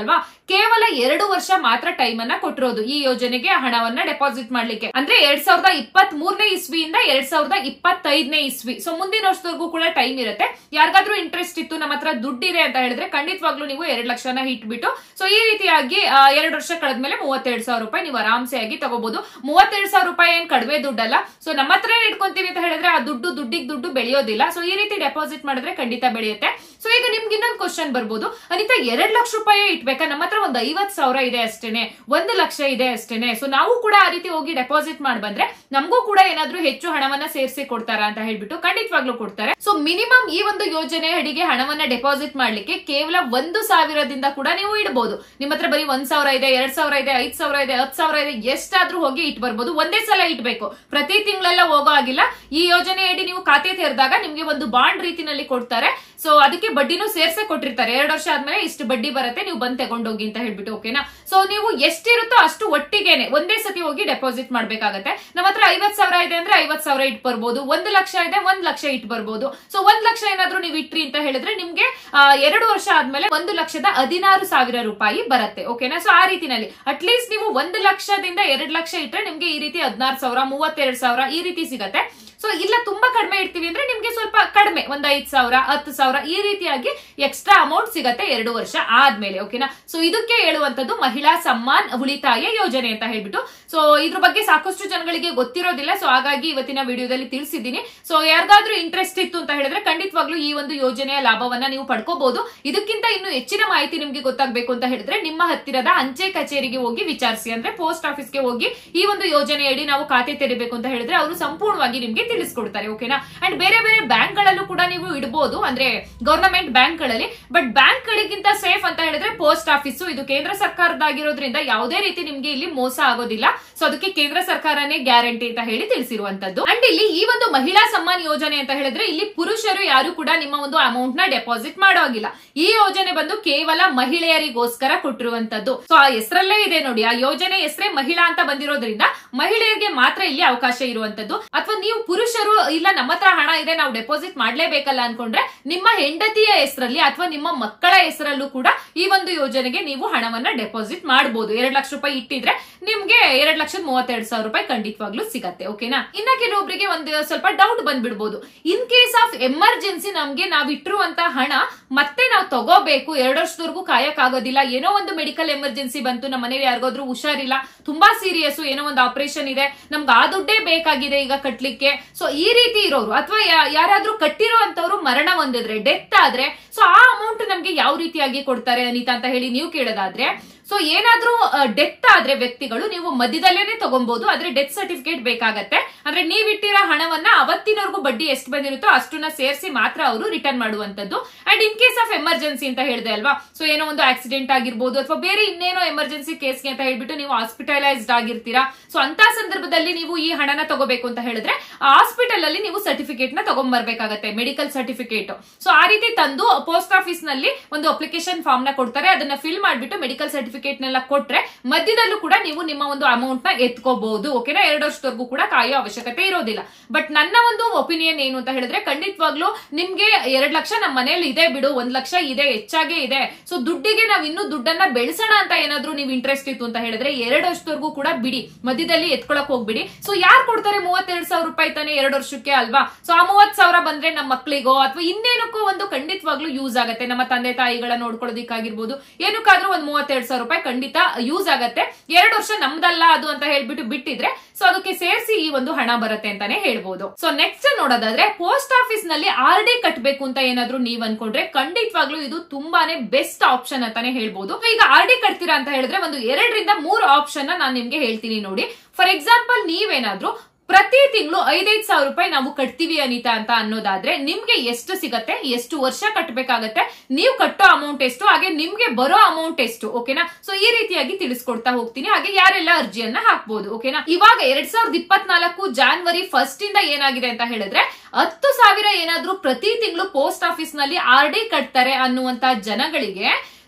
ಕೇವಲ ಎರಡು ವರ್ಷ ಮಾತ್ರ ಟೈಮ್ ಅನ್ನ ಕೊಟ್ಟಿರೋದು ಈ ಯೋಜನೆಗೆ ಹಣವನ್ನ ಡೆಪಾಸಿಟ್ ಮಾಡ್ಲಿಕ್ಕೆ ಅಂದ್ರೆ ಎರಡ್ ಸಾವಿರದ ಇಪ್ಪತ್ತ್ ಮೂರನೇ ಇಸ್ವಿಯಿಂದ ಎರಡ್ ಸಾವಿರದ ಇಪ್ಪತ್ತೈದನೇ ಇಸ್ವಿ ಸೊ ಮುಂದಿನ ವರ್ಷದವರೆಗೂ ಕೂಡ ಟೈಮ್ ಇರುತ್ತೆ ಯಾರಿಗಾದ್ರೂ ಇಂಟ್ರೆಸ್ಟ್ ಇತ್ತು ನಮ್ಮ ಹತ್ರ ದುಡ್ಡಿದೆ ಅಂತ ಹೇಳಿದ್ರೆ ಖಂಡಿತವಾಗ್ಲೂ ನೀವು ಎರಡ್ ಲಕ್ಷನ ಇಟ್ಬಿಟ್ಟು ಸೊ ಈ ರೀತಿಯಾಗಿ ಆ, ಎರಡು ವರ್ಷ ಕಳೆದ್ಮೇಲೆ ಮೂವತ್ತೆರಡು ಸಾವಿರ ರೂಪಾಯಿ ನೀವು ಆರಾಮ್ಸೆ ಆಗಿ ತಗೋಬಹುದು ಮೂವತ್ತೆರಡು ಸಾವಿರ ರೂಪಾಯಿ ಏನ್ ಕಡಿಮೆ ದುಡ್ಡಲ್ಲ ಸೊ ನಮ್ಮ ಹತ್ರ ಇಟ್ಕೊಂತೀವಿ ಅಂತ ಹೇಳಿದ್ರೆ ಆ ದುಡ್ಡು ದುಡ್ಡಿಗೆ ದುಡ್ಡು ಬೆಳೆಯೋದಿಲ್ಲ ಸೊ ಈ ರೀತಿ ಡೆಪಾಸಿಟ್ ಮಾಡಿದ್ರೆ ಖಂಡಿತ ಬೆಳೆಯುತ್ತೆ ಸೊ ಈಗ ನಿಮ್ಗೆ ಇನ್ನೊಂದು ಕ್ವಶನ್ ಬರ್ಬೋದು ಅನಿತಾ ಎರಡ್ ಲಕ್ಷ ರೂಪಾಯಿ ಇಟ್ಬೇಕಾ ನಮ್ಮ ಹತ್ರ ಒಂದ್ ಐವತ್ ಸಾವಿರ ಇದೆ ಅಷ್ಟೇನೆ ಒಂದು ಲಕ್ಷ ಇದೆ ಅಷ್ಟೇನೆ ಸೊ ನಾವು ಕೂಡ ಆ ರೀತಿ ಹೋಗಿ ಡೆಪಾಸಿಟ್ ಮಾಡಿ ಬಂದ್ರೆ ನಮಗೂ ಕೂಡ ಏನಾದ್ರೂ ಹೆಚ್ಚು ಹಣವನ್ನ ಸೇರಿಸಿ ಕೊಡ್ತಾರಾ ಅಂತ ಹೇಳ್ಬಿಟ್ಟು ಖಂಡಿತವಾಗ್ಲೂ ಕೊಡ್ತಾರೆ ಸೊ ಮಿನಿಮಮ್ ಈ ಒಂದು ಯೋಜನೆ ಅಡಿಗೆ ಹಣವನ್ನ ಡೆಪಾಸಿಟ್ ಮಾಡ್ಲಿಕ್ಕೆ ಕೇವಲ ಒಂದು ಸಾವಿರದಿಂದ ಕೂಡ ನೀವು ಇಡಬಹುದು ನಿಮ್ಮ ಹತ್ರ ಬರೀ ಒಂದ್ ಸಾವಿರ ಇದೆ ಎರಡ್ ಸಾವಿರ ಇದೆ ಐದ್ ಸಾವಿರ ಇದೆ ಹತ್ತು ಸಾವಿರ ಇದೆ ಎಷ್ಟಾದ್ರೂ ಹೋಗಿ ಇಟ್ ಬರ್ಬೋದು ಒಂದೇ ಸಲ ಇಟ್ಬೇಕು ಪ್ರತಿ ತಿಂಗಳೆಲ್ಲ ಹೋಗೋ ಆಗಿಲ್ಲ ಈ ಯೋಜನೆ ಅಡಿ ನೀವು ಖಾತೆ ತೆರೆದಾಗ ನಿಮ್ಗೆ ಒಂದು ಬಾಂಡ್ ರೀತಿನಲ್ಲಿ ಕೊಡ್ತಾರೆ ಸೊ ಅದಕ್ಕೆ ಬಡ್ಡಿನೂ ಸೇರ್ಸೆ ಕೊಟ್ಟಿರ್ತಾರೆ ಎರಡು ವರ್ಷ ಆದ್ಮೇಲೆ ಇಷ್ಟು ಬಡ್ಡಿ ಬರುತ್ತೆ ನೀವು ಬಂದ್ ತಗೊಂಡೋಗಿ ಅಂತ ಹೇಳ್ಬಿಟ್ಟು ಓಕೆನಾ ಸೊ ನೀವು ಎಷ್ಟಿರುತ್ತೋ ಅಷ್ಟು ಒಟ್ಟಿಗೆನೆ ಒಂದೇ ಸತಿ ಹೋಗಿ ಡೆಪಾಸಿಟ್ ಮಾಡ್ಬೇಕಾಗತ್ತೆ ನಮ್ಮ ಹತ್ರ ಐವತ್ ಸಾವಿರ ಇದೆ ಅಂದ್ರೆ ಐವತ್ ಸಾವಿರ ಇಟ್ ಬರ್ಬೋದು ಒಂದು ಲಕ್ಷ ಇದೆ ಒಂದ್ ಲಕ್ಷ ಇಟ್ ಬರ್ಬೋದು ಸೊ ಒಂದ್ ಲಕ್ಷ ಏನಾದ್ರೂ ನೀವು ಇಟ್ರಿ ಅಂತ ಹೇಳಿದ್ರೆ ನಿಮ್ಗೆ ಆ, ಎರಡು ವರ್ಷ ಆದ್ಮೇಲೆ ಒಂದು ಲಕ್ಷದ ಹದಿನಾರು ಸಾವಿರ ರೂಪಾಯಿ ಬರುತ್ತೆ ಓಕೆನಾ ಸೊ ಆ ರೀತಿನಲ್ಲಿ ಅಟ್ಲೀಸ್ಟ್ ನೀವು ಒಂದು ಲಕ್ಷದಿಂದ ಎರಡ್ ಲಕ್ಷ ಇಟ್ರೆ ನಿಮ್ಗೆ ಈ ರೀತಿ ಹದಿನಾರು ಸಾವಿರ ಮೂವತ್ತೆರಡು ಸಾವಿರ ಈ ರೀತಿ ಸಿಗತ್ತೆ ಸೊ ಇಲ್ಲ ತುಂಬಾ ಕಡಿಮೆ ಇಡ್ತೀವಿ ಅಂದ್ರೆ ನಿಮ್ಗೆ ಸ್ವಲ್ಪ ಕಡಿಮೆ ಒಂದ್ ಐದ್ ಸಾವಿರ ಹತ್ತು ಸಾವಿರ ಈ ರೀತಿಯಾಗಿ ಎಕ್ಸ್ಟ್ರಾ ಅಮೌಂಟ್ ಸಿಗತ್ತೆ ಎರಡು ವರ್ಷ ಆದ್ಮೇಲೆ ಓಕೆನಾ ಸೊ ಇದಕ್ಕೆ ಹೇಳುವಂತದ್ದು ಮಹಿಳಾ ಸಮ್ಮಾನ್ ಉಳಿತಾಯ ಯೋಜನೆ ಅಂತ ಹೇಳ್ಬಿಟ್ಟು ಸೊ ಇದ್ರ ಬಗ್ಗೆ ಸಾಕಷ್ಟು ಜನಗಳಿಗೆ ಗೊತ್ತಿರೋದಿಲ್ಲ ಸೊ ಹಾಗಾಗಿ ಇವತ್ತಿನ ವಿಡಿಯೋದಲ್ಲಿ ತಿಳಿಸಿದ್ದೀನಿ ಸೊ ಯಾರಿಗಾದ್ರೂ ಇಂಟ್ರೆಸ್ಟ್ ಇತ್ತು ಅಂತ ಹೇಳಿದ್ರೆ ಖಂಡಿತವಾಗ್ಲೂ ಈ ಒಂದು ಯೋಜನೆಯ ಲಾಭವನ್ನ ನೀವು ಪಡ್ಕೋಬಹುದು ಇದಕ್ಕಿಂತ ಇನ್ನು ಹೆಚ್ಚಿನ ಮಾಹಿತಿ ನಿಮ್ಗೆ ಗೊತ್ತಾಗಬೇಕು ಅಂತ ಹೇಳಿದ್ರೆ ನಿಮ್ಮ ಹತ್ತಿರದ ಅಂಚೆ ಕಚೇರಿಗೆ ಹೋಗಿ ವಿಚಾರಿಸಿ ಅಂದ್ರೆ ಪೋಸ್ಟ್ ಆಫೀಸ್ಗೆ ಹೋಗಿ ಈ ಒಂದು ಯೋಜನೆಯಡಿ ನಾವು ಖಾತೆ ತೆರಿಬೇಕು ಅಂತ ಹೇಳಿದ್ರೆ ಅವರು ಸಂಪೂರ್ಣವಾಗಿ ನಿಮ್ಗೆ ತಿಳಿಸ್ಕೊಡ್ತಾರೆ ಓಕೆನಾ ಅಂಡ್ ಬೇರೆ ಬೇರೆ ಬ್ಯಾಂಕ್ ಗಳಲ್ಲೂ ಕೂಡ ನೀವು ಇಡಬಹುದು ಅಂದ್ರೆ ಗವರ್ನಮೆಂಟ್ ಬ್ಯಾಂಕ್ ಗಳಲ್ಲಿ ಬಟ್ ಬ್ಯಾಂಕ್ ಗಳಿಗಿಂತ ಸೇಫ್ ಅಂತ ಹೇಳಿದ್ರೆ ಪೋಸ್ಟ್ ಆಫೀಸು ಇದು ಕೇಂದ್ರ ಸರ್ಕಾರದಾಗಿರೋದ್ರಿಂದ ಯಾವುದೇ ರೀತಿ ನಿಮ್ಗೆ ಇಲ್ಲಿ ಮೋಸ ಆಗೋದಿಲ್ಲ ಸೊ ಅದಕ್ಕೆ ಕೇಂದ್ರ ಸರ್ಕಾರನೇ ಗ್ಯಾರಂಟಿ ಅಂತ ಹೇಳಿ ತಿಳಿಸಿರುವಂತದ್ದು ಅಂಡ್ ಇಲ್ಲಿ ಈ ಒಂದು ಮಹಿಳಾ ಸಮ್ಮಾನ್ ಯೋಜನೆ ಅಂತ ಹೇಳಿದ್ರೆ ಇಲ್ಲಿ ಪುರುಷರು ಯಾರು ಕೂಡ ನಿಮ್ಮ ಒಂದು ಅಮೌಂಟ್ ನ ಡೆಪಾಸಿಟ್ ಮಾಡೋ ಹಾಗಿಲ್ಲ ಈ ಯೋಜನೆ ಬಂದು ಕೇವಲ ಮಹಿಳೆಯರಿಗೋಸ್ಕರ ಕೊಟ್ಟಿರುವಂತದ್ದು ಸೊ ಆ ಹೆಸರಲ್ಲೇ ಇದೆ ನೋಡಿ ಆ ಯೋಜನೆ ಹೆಸರೇ ಮಹಿಳಾ ಅಂತ ಬಂದಿರೋದ್ರಿಂದ ಮಹಿಳೆಯರಿಗೆ ಮಾತ್ರ ಇಲ್ಲಿ ಅವಕಾಶ ಇರುವಂತದ್ದು ಅಥವಾ ನೀವು ಪುರುಷರು ಇಲ್ಲ ನಮ್ಮ ಹತ್ರ ಹಣ ಇದೆ ನಾವು ಡೆಪಾಸಿಟ್ ಮಾಡ್ಲೇಬೇಕಲ್ಲ ಅನ್ಕೊಂಡ್ರೆ ನಿಮ್ಮ ಹೆಂಡತಿಯ ಹೆಸರಲ್ಲಿ ಅಥವಾ ನಿಮ್ಮ ಮಕ್ಕಳ ಹೆಸರಲ್ಲೂ ಕೂಡ ಈ ಒಂದು ಯೋಜನೆಗೆ ನೀವು ಹಣವನ್ನ ಡೆಪಾಸಿಟ್ ಮಾಡಬಹುದು ಎರಡ್ ಲಕ್ಷ ರೂಪಾಯಿ ಇಟ್ಟಿದ್ರೆ ನಿಮ್ಗೆ ಎರಡ್ ಲಕ್ಷದ ಮೂವತ್ತೆರಡು ಸಾವಿರ ರೂಪಾಯಿ ಖಂಡಿತವಾಗ್ಲೂ ಸಿಗತ್ತೆ ಓಕೆನಾ ಇನ್ನ ಕೆಲವೊಬ್ಬರಿಗೆ ಒಂದು ಸ್ವಲ್ಪ ಡೌಟ್ ಬಂದ್ಬಿಡ್ಬೋದು ಇನ್ ಕೇಸ್ ಆಫ್ ಎಮರ್ಜೆನ್ಸಿ ನಮ್ಗೆ ನಾವ್ ಇಟ್ಟಿರುವಂತ ಹಣ ಮತ್ತೆ ನಾವು ತಗೋಬೇಕು ಎರಡು ವರ್ಷದವರೆಗೂ ಕಾಯಕ್ ಆಗೋದಿಲ್ಲ ಏನೋ ಒಂದು ಮೆಡಿಕಲ್ ಎಮರ್ಜೆನ್ಸಿ ಬಂತು ನಮ್ಮ ಮನೇಲಿ ಯಾರಿಗಾದ್ರೂ ಹುಷಾರಿಲ್ಲ ತುಂಬಾ ಸೀರಿಯಸ್ ಏನೋ ಒಂದು ಆಪರೇಷನ್ ಇದೆ ನಮ್ಗೆ ಆ ದುಡ್ಡೇ ಬೇಕಾಗಿದೆ ಈಗ ಕಟ್ಲಿಕ್ಕೆ ಸೊ ಈ ರೀತಿ ಇರೋರು ಅಥವಾ ಯಾರಾದ್ರೂ ಕಟ್ಟಿರೋ ಅಂತವ್ರು ಮರಣ ಹೊಂದಿದ್ರೆ ಡೆತ್ ಆದ್ರೆ ಸೊ ಆ ಅಮೌಂಟ್ ನಮ್ಗೆ ಯಾವ ರೀತಿಯಾಗಿ ಕೊಡ್ತಾರೆ ಅನಿತಾ ಅಂತ ಹೇಳಿ ನೀವು ಕೇಳೋದಾದ್ರೆ ಸೊ ಏನಾದ್ರೂ ಡೆತ್ ಆದ್ರೆ ವ್ಯಕ್ತಿಗಳು ನೀವು ಮಧ್ಯದಲ್ಲೇನೆ ತಗೊಬಹುದು ಆದ್ರೆ ಡೆತ್ ಸರ್ಟಿಫಿಕೇಟ್ ಬೇಕಾಗತ್ತೆ ಅಂದ್ರೆ ನೀವ್ ಇಟ್ಟಿರೋ ಹಣವನ್ನ ಅವತ್ತಿನವರೆಗೂ ಬಡ್ಡಿ ಎಷ್ಟು ಬಂದಿರುತ್ತೋ ಅಷ್ಟನ್ನ ಸೇರಿಸಿ ಮಾತ್ರ ಅವರು ರಿಟರ್ನ್ ಮಾಡುವಂತದ್ದು and in case of emergency ಅಂತ ಹೇಳಿದೆ ಅಲ್ವಾ ಸೊ ಏನೋ ಒಂದು ಆಕ್ಸಿಡೆಂಟ್ ಆಗಿರ್ಬೋದು ಅಥವಾ ಬೇರೆ ಇನ್ನೇನೋ ಎಮರ್ಜೆನ್ಸಿ ಕೇಸ್ಗೆ ಅಂತ ಹೇಳ್ಬಿಟ್ಟು ನೀವು ಹಾಸ್ಪಿಟಲೈಸ್ಡ್ ಆಗಿರ್ತೀರಾ ಸೊ ಅಂತ ಸಂದರ್ಭದಲ್ಲಿ ನೀವು ಈ ಹಣನ ತಗೋಬೇಕು ಅಂತ ಹೇಳಿದ್ರೆ ಹಾಸ್ಪಿಟಲ್ ಅಲ್ಲಿ ನೀವು ಸರ್ಟಿಫಿಕೇಟ್ ನ ತಗೊಂಡ್ಬರ್ಬೇಕಾಗತ್ತೆ ಮೆಡಿಕಲ್ ಸರ್ಟಿಫಿಕೇಟ್ ಸೊ ಆ ರೀತಿ ತಂದು ಪೋಸ್ಟ್ ಆಫೀಸ್ ನಲ್ಲಿ ಒಂದು ಅಪ್ಲಿಕೇಶನ್ ಫಾರ್ಮ್ ನ ಕೊಡ್ತಾರೆ ಅದನ್ನ ಫಿಲ್ ಮಾಡ್ಬಿಟ್ಟು ಮೆಡಿಕಲ್ ಸರ್ಟಿಫಿಕೇಟ್ ನೆಲ್ಲ ಕೊಟ್ರೆ ಮಧ್ಯದಲ್ಲೂ ಕೂಡ ನೀವು ನಿಮ್ಮ ಒಂದು ಅಮೌಂಟ್ ನ ಎತ್ಕೋಬಹುದು ಓಕೆನಾ ಎರಡು ವರ್ಷದವರೆಗೂ ಕೂಡ ಕಾಯೋ ಅವಶ್ಯಕತೆ ಇರೋದಿಲ್ಲ ಬಟ್ ನನ್ನ ಒಂದು ಒಪಿನಿಯನ್ ಏನು ಅಂತ ಹೇಳಿದ್ರೆ ಖಂಡಿತವಾಗ್ಲೂ ನಿಮ್ಗೆ ಎರಡ್ ಲಕ್ಷ ನಮ್ಮ ಮನೇಲಿ ಇದೆ ಬಿಡು ಒಂದ್ ಲಕ್ಷ ಇದೆ ಹೆಚ್ಚಾಗೆ ಇದೆ ಸೊ ದುಡ್ಡಿಗೆ ನಾವ್ ಇನ್ನೂ ದುಡ್ಡನ್ನ ಬೆಳೆಸೋಣ ಅಂತ ಏನಾದ್ರೂ ನೀವು ಇಂಟ್ರೆಸ್ಟ್ ಇತ್ತು ಅಂತ ಹೇಳಿದ್ರೆ ಎರಡು ವರ್ಷದವರೆಗೂ ಕೂಡ ಬಿಡಿ ಮಧ್ಯದಲ್ಲಿ ಎತ್ಕೊಳಕ್ ಹೋಗ್ಬಿಡಿ ಸೊ ಯಾರು ಕೊಡ್ತಾರೆ ಮೂವತ್ತೆರಡು ಸಾವಿರ ರೂಪಾಯಿ ತಾನೆ ಎರಡು ವರ್ಷಕ್ಕೆ ಅಲ್ವಾ ಸೊ ಆ ಮೂವತ್ ಸಾವಿರ ಬಂದ್ರೆ ನಮ್ಮ ಮಕ್ಳಿಗೋ ಅಥವಾ ಇನ್ನೇನಕ್ಕೋ ಒಂದು ಖಂಡಿತವಾಗ್ಲೂ ಯೂಸ್ ಆಗುತ್ತೆ ನಮ್ಮ ತಂದೆ ತಾಯಿಗಳ ನೋಡ್ಕೊಳ್ಳೋದಿಕ್ಕಾಗಿರ್ಬೋದು ಏನಕ್ಕಾದ್ರೂ ಒಂದ್ ಮೂವತ್ತೆರಡು ಸಾವಿರ ರೂಪಾಯಿ ಖಂಡಿತ ಯೂಸ್ ಆಗತ್ತೆ ಎರಡು ವರ್ಷ ನಮ್ದಲ್ಲ ಅದು ಅಂತ ಹೇಳ್ಬಿಟ್ಟು ಬಿಟ್ಟಿದ್ರೆ ಸೊ ಅದಕ್ಕೆ ಸೇರಿಸಿ ಈ ಒಂದು ಹಣ ಬರುತ್ತೆ ಅಂತಾನೆ ಹೇಳ್ಬೋದು ಸೊ ನೆಕ್ಸ್ಟ್ ನೋಡೋದಾದ್ರೆ ಪೋಸ್ಟ್ ಆಫೀಸ್ ನಲ್ಲಿ ಆರ್ ಡಿ ಕಟ್ಟಬೇಕು ಅಂತ ಏನಾದ್ರೂ ನೀವ್ ಅನ್ಕೊಂಡ್ರೆ ಖಂಡಿತವಾಗ್ಲೂ ಇದು ತುಂಬಾನೇ ಬೆಸ್ಟ್ ಆಪ್ಷನ್ ಅಂತಾನೆ ಹೇಳ್ಬೋದು ಈಗ ಆರ್ ಡಿ ಕಟ್ತೀರಾ ಅಂತ ಹೇಳಿದ್ರೆ ಒಂದು ಎರಡರಿಂದ ಮೂರು ಆಪ್ಷನ್ ನಾನು ನಿಮ್ಗೆ ಹೇಳ್ತೀನಿ ನೋಡಿ ಫಾರ್ ಎಕ್ಸಾಂಪಲ್ ನೀವೇನಾದ್ರೂ ಪ್ರತಿ ತಿಂಗಳು ಐದೈದು ಸಾವಿರ ರೂಪಾಯಿ ನಾವು ಕಟ್ತೀವಿ ಅನಿತಾ ಅಂತ ಅನ್ನೋದಾದ್ರೆ ನಿಮ್ಗೆ ಎಷ್ಟು ಸಿಗತ್ತೆ ಎಷ್ಟು ವರ್ಷ ಕಟ್ಟಬೇಕಾಗತ್ತೆ ನೀವು ಕಟ್ಟೋ ಅಮೌಂಟ್ ಎಷ್ಟು ಹಾಗೆ ನಿಮ್ಗೆ ಬರೋ ಅಮೌಂಟ್ ಎಷ್ಟು ಓಕೆನಾ ಸೊ ಈ ರೀತಿಯಾಗಿ ತಿಳಿಸ್ಕೊಡ್ತಾ ಹೋಗ್ತೀನಿ ಹಾಗೆ ಯಾರೆಲ್ಲ ಅರ್ಜಿಯನ್ನ ಹಾಕ್ಬೋದು ಓಕೆನಾ ಇವಾಗ ಎರಡ್ ಸಾವಿರದ ಇಪ್ಪತ್ನಾಲ್ಕು ಜಾನ್ವರಿ ಫಸ್ಟ್ ಇಂದ ಏನಾಗಿದೆ ಅಂತ ಹೇಳಿದ್ರೆ ಹತ್ತು ಸಾವಿರ ಏನಾದ್ರೂ ಪ್ರತಿ ತಿಂಗಳು ಪೋಸ್ಟ್ ಆಫೀಸ್ ನಲ್ಲಿ ಆರ್ ಡಿ ಕಟ್ತಾರೆ ಅನ್ನುವಂತ ಜನಗಳಿಗೆ